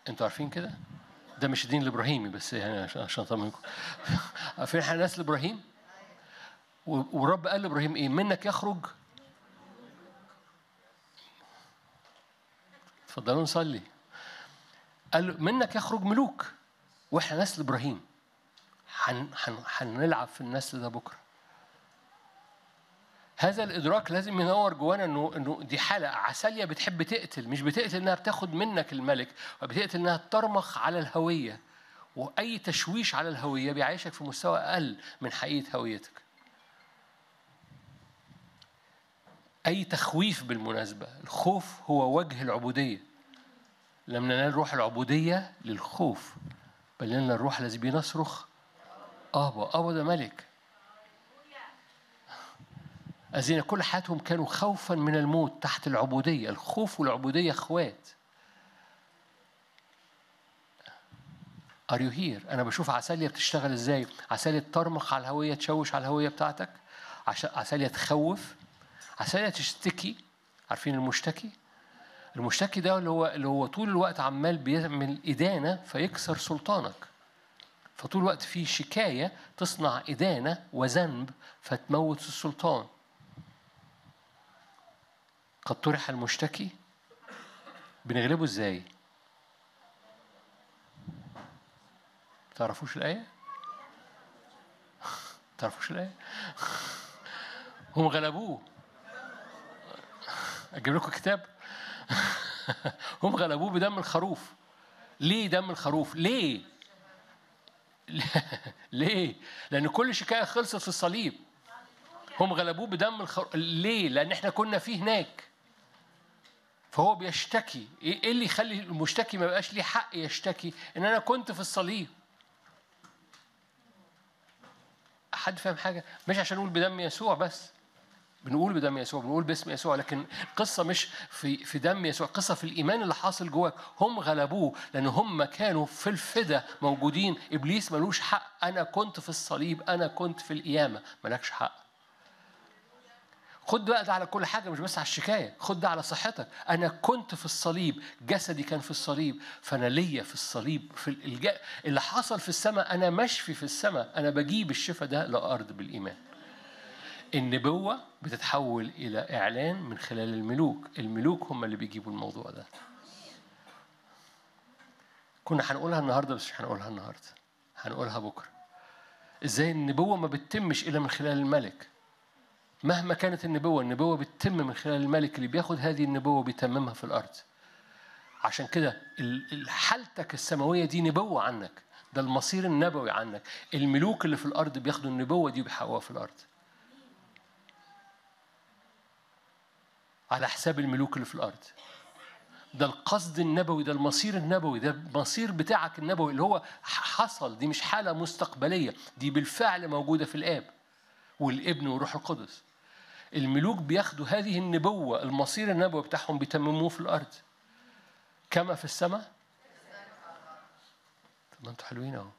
انتوا عارفين كده ده مش الدين الابراهيمي بس يعني عشان عشان اطمنكم عارفين احنا نسل ابراهيم و- ورب قال لابراهيم ايه منك يخرج اتفضلوا نصلي قال له منك يخرج ملوك واحنا نسل ابراهيم هن- هن- هنلعب في النسل ده بكره هذا الادراك لازم ينور جوانا انه انه دي حاله عساليه بتحب تقتل مش بتقتل انها بتاخد منك الملك بتقتل انها ترمخ على الهويه واي تشويش على الهويه بيعيشك في مستوى اقل من حقيقه هويتك اي تخويف بالمناسبه الخوف هو وجه العبوديه لم ننال روح العبوديه للخوف بل لنا الروح الذي بنصرخ ابا ابا ده ملك الذين كل حياتهم كانوا خوفا من الموت تحت العبودية الخوف والعبودية اخوات Are you here؟ أنا بشوف عسالية بتشتغل إزاي عسالية ترمخ على الهوية تشوش على الهوية بتاعتك عش- عسالية تخوف عسالية تشتكي عارفين المشتكي؟ المشتكي ده اللي هو اللي هو طول الوقت عمال بيعمل إدانة فيكسر سلطانك فطول الوقت في شكاية تصنع إدانة وذنب فتموت السلطان قد طرح المشتكي بنغلبه ازاي؟ تعرفوش الآية؟ تعرفوش الآية؟ هم غلبوه أجيب لكم كتاب هم غلبوه بدم الخروف ليه دم الخروف؟ ليه؟ ليه؟ لأن كل شكاية خلصت في الصليب هم غلبوه بدم الخروف ليه؟ لأن احنا كنا فيه هناك فهو بيشتكي ايه إيه اللي يخلي المشتكي ما يبقاش ليه حق يشتكي ان انا كنت في الصليب حد فاهم حاجه مش عشان نقول بدم يسوع بس بنقول بدم يسوع بنقول باسم يسوع لكن القصه مش في في دم يسوع القصه في الايمان اللي حاصل جواك هم غلبوه لان هم كانوا في الفدا موجودين ابليس ملوش حق انا كنت في الصليب انا كنت في القيامه مالكش حق خد بقى ده على كل حاجه مش بس على الشكايه خد ده على صحتك انا كنت في الصليب جسدي كان في الصليب فانا ليا في الصليب في الج... اللي حصل في السماء انا مشفي في السماء انا بجيب الشفاء ده لارض بالايمان النبوة بتتحول إلى إعلان من خلال الملوك الملوك هم اللي بيجيبوا الموضوع ده كنا هنقولها النهاردة بس مش هنقولها النهاردة هنقولها بكرة إزاي النبوة ما بتتمش إلا من خلال الملك مهما كانت النبوة النبوة بتتم من خلال الملك اللي بياخد هذه النبوة وبيتممها في الأرض عشان كده ال- ال- حالتك السماوية دي نبوة عنك ده المصير النبوي عنك الملوك اللي في الأرض بياخدوا النبوة دي وبيحققوها في الأرض على حساب الملوك اللي في الأرض ده القصد النبوي ده المصير النبوي ده المصير بتاعك النبوي اللي هو ح- حصل دي مش حالة مستقبلية دي بالفعل موجودة في الآب والابن والروح القدس الملوك بياخدوا هذه النبوة المصير النبوي بتاعهم بيتمموه في الأرض كما في السماء طب ما انتوا حلوين اهو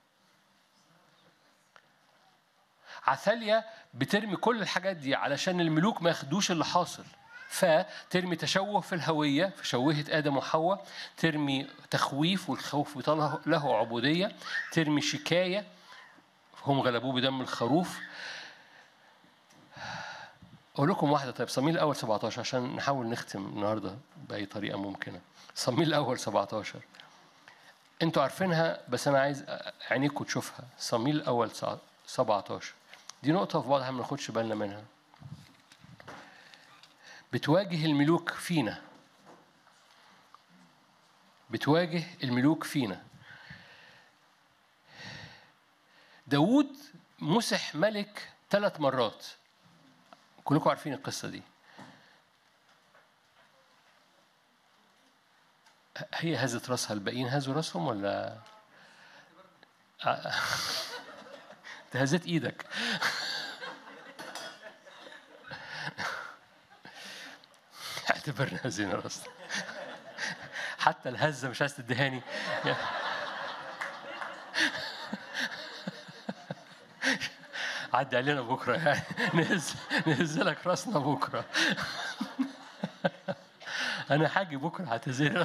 عثاليا بترمي كل الحاجات دي علشان الملوك ما ياخدوش اللي حاصل فترمي تشوه في الهوية في شوهة آدم وحواء ترمي تخويف والخوف بيطلع له عبودية ترمي شكاية هم غلبوه بدم الخروف أقول لكم واحدة طيب صميل الأول 17 عشان نحاول نختم النهاردة بأي طريقة ممكنة صميل الأول 17 أنتوا عارفينها بس أنا عايز عينيكم تشوفها صميل الأول 17 دي نقطة في بعضها ما ناخدش بالنا منها بتواجه الملوك فينا بتواجه الملوك فينا داوود مسح ملك ثلاث مرات كلكم عارفين القصة دي هي هزت راسها الباقيين هزوا راسهم ولا انت هزت ايدك اعتبرنا هزينا راسنا حتى الهزة مش عايز تدهاني عدي علينا بكرة يعني نهز نهزلك راسنا بكرة أنا حاجي بكرة هتهزلي